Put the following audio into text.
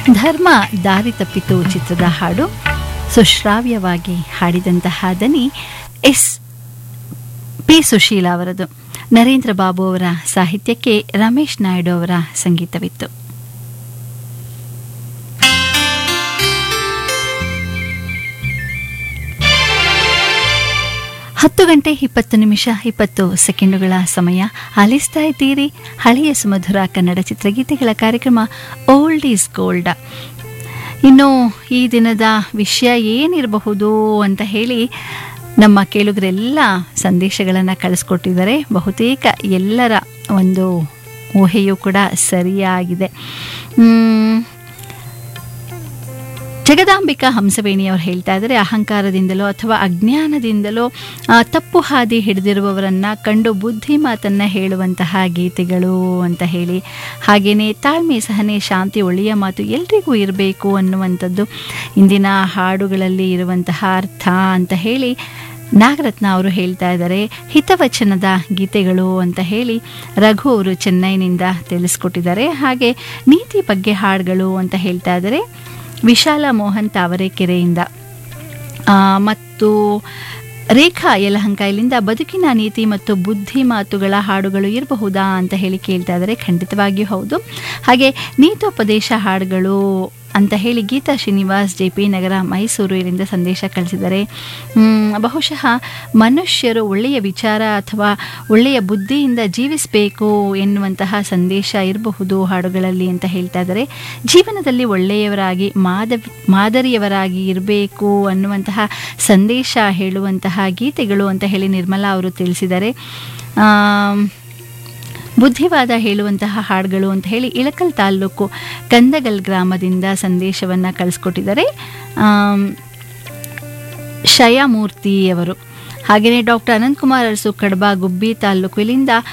ಧರ್ಮ ದಾರಿ ತಪ್ಪಿತು ಚಿತ್ರದ ಹಾಡು ಸುಶ್ರಾವ್ಯವಾಗಿ ಹಾಡಿದಂತಹ ದನಿ ಎಸ್ ಪಿ ಸುಶೀಲಾ ಅವರದು ನರೇಂದ್ರ ಬಾಬು ಅವರ ಸಾಹಿತ್ಯಕ್ಕೆ ರಮೇಶ್ ನಾಯ್ಡು ಅವರ ಸಂಗೀತವಿತ್ತು ಹತ್ತು ಗಂಟೆ ಇಪ್ಪತ್ತು ನಿಮಿಷ ಇಪ್ಪತ್ತು ಸೆಕೆಂಡುಗಳ ಸಮಯ ಆಲಿಸ್ತಾ ಇದ್ದೀರಿ ಹಳೆಯ ಸುಮಧುರ ಕನ್ನಡ ಚಿತ್ರಗೀತೆಗಳ ಕಾರ್ಯಕ್ರಮ ಓಲ್ಡ್ ಈಸ್ ಗೋಲ್ಡ್ ಇನ್ನು ಈ ದಿನದ ವಿಷಯ ಏನಿರಬಹುದು ಅಂತ ಹೇಳಿ ನಮ್ಮ ಕೇಳುಗರೆಲ್ಲ ಸಂದೇಶಗಳನ್ನು ಕಳಿಸ್ಕೊಟ್ಟಿದ್ದಾರೆ ಬಹುತೇಕ ಎಲ್ಲರ ಒಂದು ಊಹೆಯೂ ಕೂಡ ಸರಿಯಾಗಿದೆ ಮ್, ಜಗದಾಂಬಿಕಾ ಹಂಸವೇಣಿಯವರು ಹೇಳ್ತಾ ಇದ್ದಾರೆ ಅಹಂಕಾರದಿಂದಲೋ ಅಥವಾ ಅಜ್ಞಾನದಿಂದಲೋ ಆ, ತಪ್ಪು ಹಾದಿ ಹಿಡಿದಿರುವವರನ್ನ ಕಂಡು ಬುದ್ಧಿ ಮಾತನ್ನ ಹೇಳುವಂತಹ ಗೀತೆಗಳು ಅಂತ ಹೇಳಿ ಹಾಗೆಯೇ ತಾಳ್ಮೆ ಸಹನೆ ಶಾಂತಿ ಒಳ್ಳೆಯ ಮಾತು ಎಲ್ರಿಗೂ ಇರಬೇಕು ಅನ್ನುವಂಥದ್ದು ಇಂದಿನ ಹಾಡುಗಳಲ್ಲಿ ಇರುವಂತಹ ಅರ್ಥ ಅಂತ ಹೇಳಿ ನಾಗರತ್ನ ಅವರು ಹೇಳ್ತಾ ಇದ್ದಾರೆ ಹಿತವಚನದ ಗೀತೆಗಳು ಅಂತ ಹೇಳಿ ರಘು ಅವರು ಚೆನ್ನೈನಿಂದ ತಿಳಿಸ್ಕೊಟ್ಟಿದ್ದಾರೆ ಹಾಗೆ ನೀತಿ ಬಗ್ಗೆ ಹಾಡುಗಳು ಅಂತ ಹೇಳ್ತಾ ಇದ್ದಾರೆ ವಿಶಾಲ ಮೋಹನ್ ತಾವರೆಕೆರೆಯಿಂದ ಆ, ಮತ್ತು ರೇಖಾ ಯಲಹಂಕ ಇಲ್ಲಿಂದ ಬದುಕಿನ ನೀತಿ ಮತ್ತು ಬುದ್ಧಿ ಮಾತುಗಳ ಹಾಡುಗಳು ಇರಬಹುದಾ ಅಂತ ಹೇಳಿ ಕೇಳ್ತಾ ಇದ್ದಾರೆ ಖಂಡಿತವಾಗಿಯೂ ಹೌದು ಹಾಗೆ ನೀತೋಪದೇಶ ಹಾಡುಗಳು ಅಂತ ಹೇಳಿ ಗೀತಾ ಶ್ರೀನಿವಾಸ್ ಜೆ ಪಿ ನಗರ ಮೈಸೂರು ಇಲ್ಲಿಂದ ಸಂದೇಶ ಕಳಿಸಿದ್ದಾರೆ ಮ್, ಬಹುಶಃ ಮನುಷ್ಯರು ಒಳ್ಳೆಯ ವಿಚಾರ ಅಥವಾ ಒಳ್ಳೆಯ ಬುದ್ಧಿಯಿಂದ ಜೀವಿಸಬೇಕು ಎನ್ನುವಂತಹ ಸಂದೇಶ ಇರಬಹುದು ಹಾಡುಗಳಲ್ಲಿ ಅಂತ ಹೇಳ್ತಾ ಇದ್ದಾರೆ ಜೀವನದಲ್ಲಿ ಒಳ್ಳೆಯವರಾಗಿ ಮಾದ ಮಾದರಿಯವರಾಗಿ ಇರಬೇಕು ಅನ್ನುವಂತಹ ಸಂದೇಶ ಹೇಳುವಂತಹ ಗೀತೆಗಳು ಅಂತ ಹೇಳಿ ನಿರ್ಮಲಾ ಅವರು ತಿಳಿಸಿದ್ದಾರೆ ಆಮ್, ಬುದ್ಧಿವಾದ ಹೇಳುವಂತಹ ಹಾಡುಗಳು ಅಂತ ಹೇಳಿ ಇಳಕಲ್ ತಾಲ್ಲೂಕು ಕಂದಗಲ್ ಗ್ರಾಮದಿಂದ ಸಂದೇಶವನ್ನು ಕಳಿಸ್ಕೊಟ್ಟಿದ್ದಾರೆ ಆಮ್, ಶಯಮೂರ್ತಿ ಅವರು ಹಾಗೆಯೇ ಡಾಕ್ಟರ್ ಅನಂತಕುಮಾರ್ ಅರಸು ಕಡಬ ಗುಬ್ಬಿ ತಾಲ್ಲೂಕು ಇಲ್ಲಿಂದ